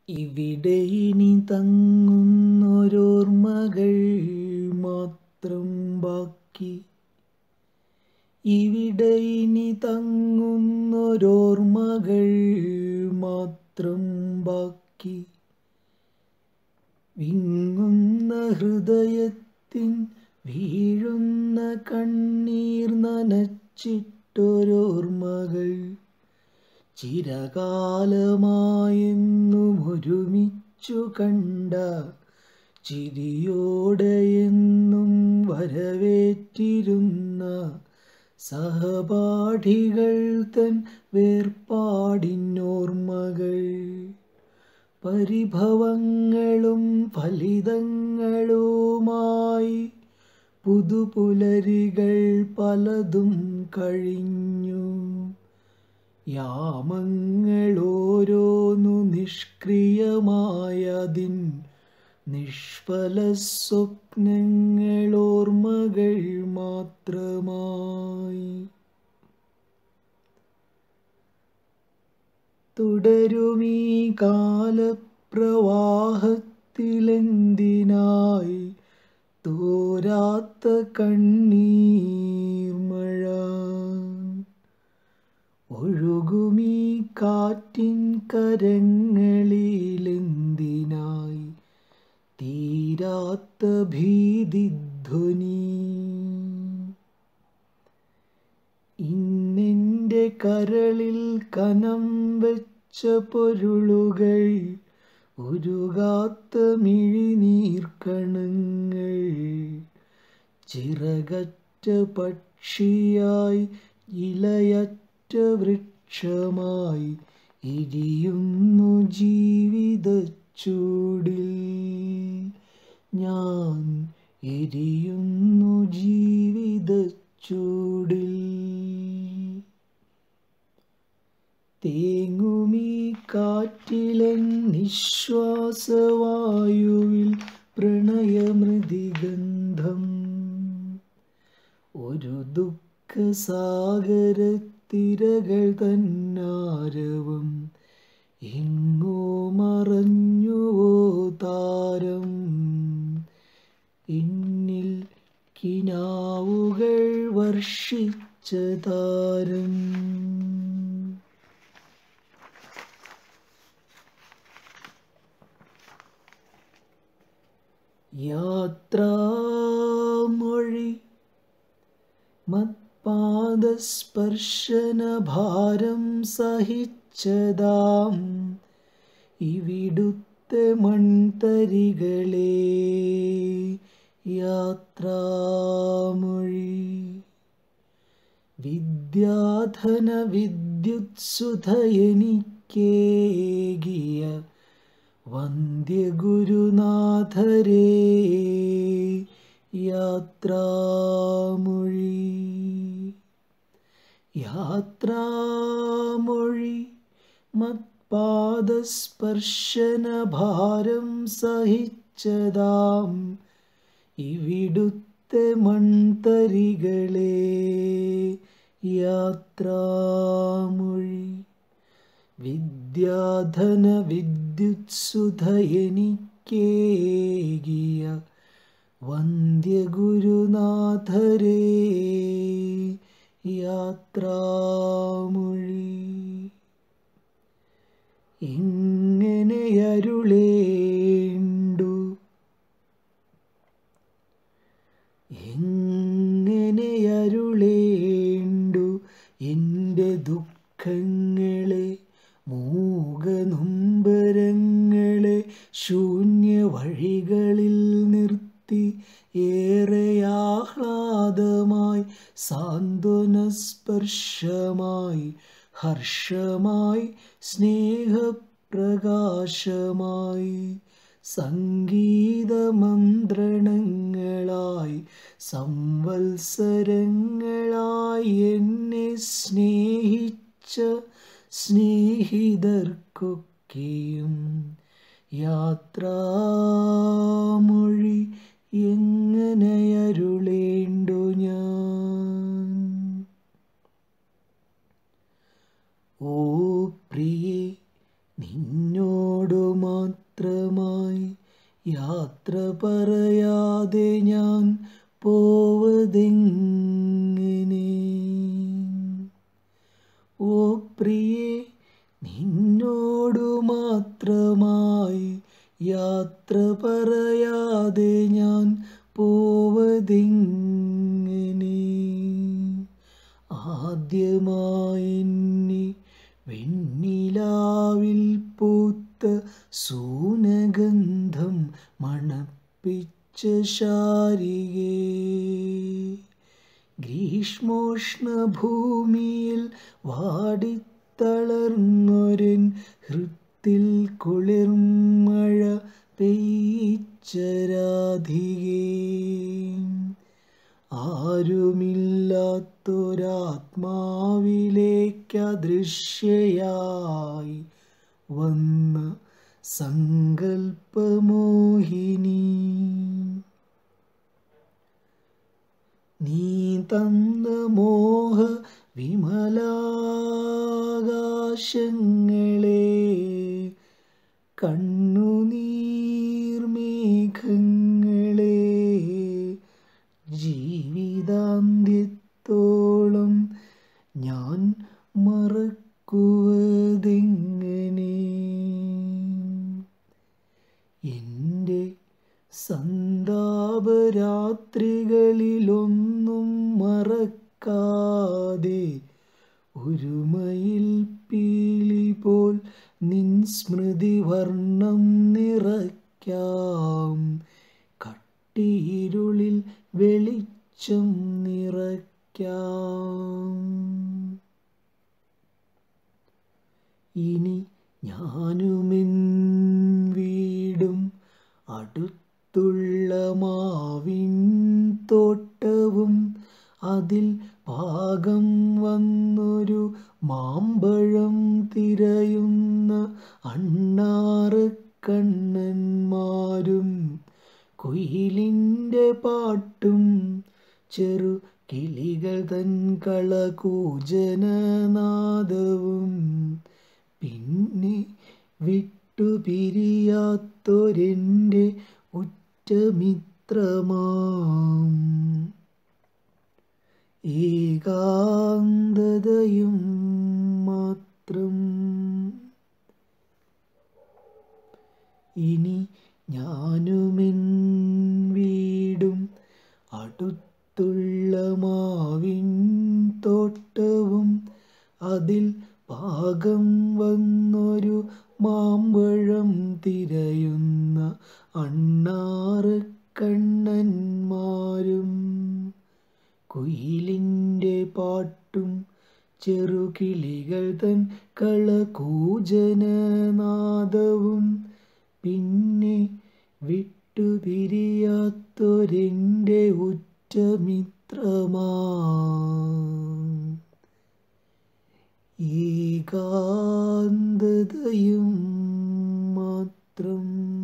ഇവിടെ ഇനി തങ്ങുന്നൊരോർമ്മകൾ മാത്രം ബാക്കി ഇവിടെ ഇനി തങ്ങുന്നൊരോർമ്മകൾ മാത്രം ബാക്കി വിങ്ങുന്ന ഹൃദയത്തിൻ വീഴുന്ന കണ്ണീർ നനച്ചിട്ടൊരോർമ്മകൾ ചിരകാലമായെന്നും ഒരുമിച്ചു കണ്ട ചിരിയോടെയെന്നും വരവേറ്റിരുന്ന സഹപാഠികൾ തൻ വേർപാടിനോർമ്മകൾ പരിഭവങ്ങളും ഫലിതങ്ങളുമായി പുതുപുലരികൾ പലതും കഴിഞ്ഞു യാമങ്ങളോരോന്നു നിഷ്ക്രിയമായതിൻ നിഷ്ഫല സ്വപ്നങ്ങളോർമ്മകൾ മാത്രമായി തുടരുമീ കാലപ്രവാഹത്തിലെന്തിനായി തോരാത്ത കണ്ണീർ മഴ ഒഴുകുമീ കാറ്റിൻ കരങ്ങളിലെന്തിനായി തീരാത്ത ഭീതിധ്വനി ഇന്നെൻ്റെ കരളിൽ കനം വെച്ച പൊരുളുകൾ ഉരുകാത്ത മിഴിനീർക്കണങ്ങൾ ചിറകറ്റ പക്ഷിയായി ഇലയറ്റ വൃക്ഷമായി ഇരിയുന്നു ജീവിതച്ചൂടിൽ ഞാൻ എരിയുന്നു ജീവിതച്ചൂടിൽ തേങ്ങുമീ കാറ്റിലൻ നിശ്വാസവായുവിൽ പ്രണയമൃതിഗന്ധം ഒരു ദുഃഖസാഗരത്തിരകൾ തന്നാരവം എങ്ങോ മറഞ്ഞുവോ താരം എന്നിൽ കിനാവുകൾ വർഷിച്ച താരം യാത്രാമൊഴി മത്പാദസ്പർശനഭാരം സഹിച്ചതാം ഇവിടുത്തെ മൺതരികളെ യാത്രാമൊഴി വിദ്യാധന വിദ്യുത്സുധ എനിക്കേകിയ വന്ദ്യഗുരുനാഥരേ യാത്രാമൊഴി യാത്രാമൊഴി മത്പാദസ്പർശനഭാരം സഹിച്ചതാം ഇവിടുത്തെ മൺതരികളെ യാത്രാമൊഴി വിദ്യാധന വിദ്യുത്സുധ എനിക്കേകിയ വന്ദ്യഗുരുനാഥരേ യാത്രാമൊഴി ഇങ്ങനെയരുളേണ്ടു എങ്ങനെയരുളേണ്ടു എൻ്റെ ദുഃഖങ്ങളെ മൂകനൊമ്പരങ്ങളെ ശൂന്യ വഴികളിൽ നിർത്തി ഏറെ ആഹ്ലാദമായി സാന്ത്വനസ്പർശമായി ഹർഷമായി സ്നേഹപ്രകാശമായി സംഗീതമന്ത്രണങ്ങളായി സംവത്സരങ്ങളായി എന്നെ സ്നേഹിച്ച സ്നേഹിതർക്കൊക്കെയും യാത്രാമൊഴി എങ്ങനെയരുളേണ്ടു ഞാൻ ഓ പ്രിയേ നിന്നോടു മാത്രം പറയാതെ ഞാൻ പോവതെങ്ങനെ ഓ പ്രിയേ നിന്നോടു മാത്രമായി യാത്ര പറയാതെ ഞാൻ പോവതെങ്ങനെ ആദ്യമായി എന്നെ വെണ്ണിലാവിൽ പൂത്ത സൂനഗന്ധം മണപ്പിച്ച ശാരികേ ഗ്രീഷ്മോഷ്ണ ഭൂമിയിൽ വാടിത്തളർന്നൊരൻ ഹൃത്തിൽ കുളിർമഴ പെയ്ച്ച രാധികേ ആരുമില്ലാത്തൊരാത്മാവിലേക്കദൃശ്യയായി വന്ന സങ്കൽപ്പമോഹിനി നീ തന്ന മോഹ വിമലാകാശങ്ങളെ കണ്ണുനീർമേഘങ്ങളെ ജീവിതാന്ത്യത്തോളം ഞാൻ മറക്കുവതെങ്ങനെ എൻ്റെ സന്താപരാത്രികളിലൊന്നും മറക്കാതെ ഒരു മയിൽ പീലി പോൽ നിൻ സ്മൃതി വർണ്ണം നിറയ്ക്കാം കട്ടിയിരുളിൽ വെളിച്ചം നിറയ്ക്കാം ഇനി ഞാനുമെൻ വീടും അടുത്തുള്ള മാവിൻ തോട്ടവും അതിൽ പാകം വന്നൊരു മാമ്പഴം തിരയുന്ന അണ്ണാറ് കണ്ണന്മാരും കുയിലിൻ്റെ പാട്ടും ചെറു കിളികൾ തൻ കളകൂജനനാദവും പിന്നെ വിട്ടുപിരിയാത്തൊരെൻ്റെ ഉറ്റമിത്രമാം ഏകാന്തതയും മാത്രം ഇനി ഞാനുമെൻ വീടും അടുത്തുള്ള മാവിൻ തോട്ടവും അതിൽ പാകം വന്നൊരു മാമ്പഴം തിരയുന്ന അണ്ണാറ് കണ്ണന്മാരും കുയിലിൻ്റെ പാട്ടും ചെറുകിളികൾ തൻ കളകൂജനനാദവും പിന്നെ വിട്ടുപിരിയാത്തൊരെൻ്റെ ഉറ്റമിത്രമാ ഏകാന്തതയും മാത്രം